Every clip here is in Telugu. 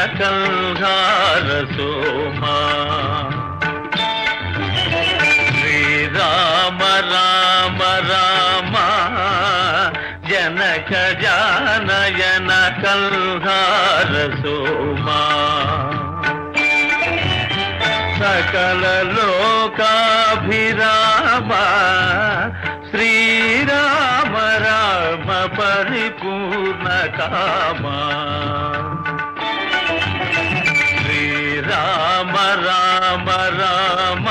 కల్హార సోమా శ్రీరామ రామ రామ జనక జానయన కల్హార సోమా సకల లోకాభిరామ శ్రీరామ రామ పరిపూర్ణ కామా శ్రీరామ రామ రామ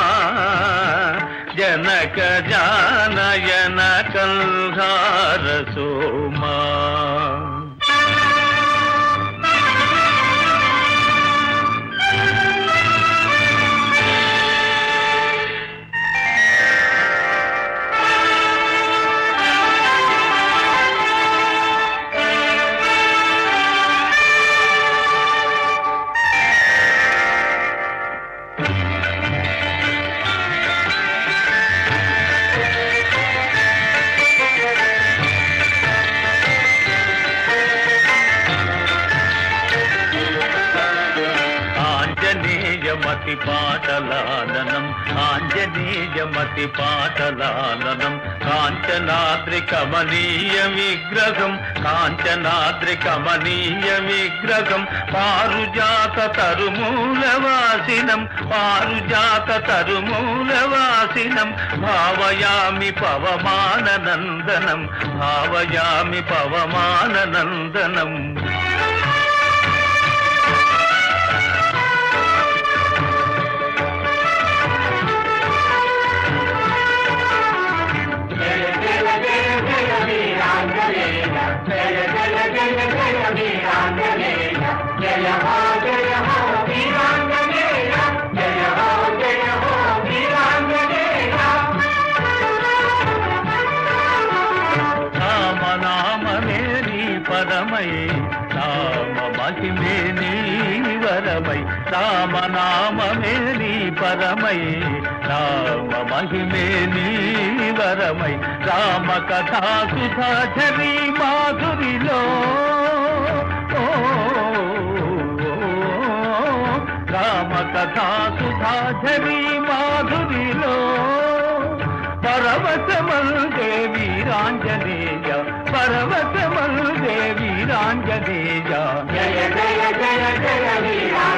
జనక జానయన కల్హార సోమా ఆంజనేయమతి పాటలాలనం ఆంజనేయమతి పాటలాలనం కాంచనాద్రి కమనీయ విగ్రహం కాంచనాద్రి కమనీయ విగ్రహం పారుజాత తరుమూలవాసినం పారుజాత తరుమూలవాసినం భావయామి పవమాననందనం భావయామి పవమాననందనం రామనామమే నీ పదమై రామ మహిమే నీ వరమై రామనామమే నీ పదమై రామ మహిమే నీ వరమై రామ కథా సుధాచరి మాధురిలో ఓ, రామ కథా సుధాచరి మాధురిలో పరవశమల్దే వీరాంజనేయ పరవశమల్దే వీరాంజనేయ జయ జయ జయ జయ వీరా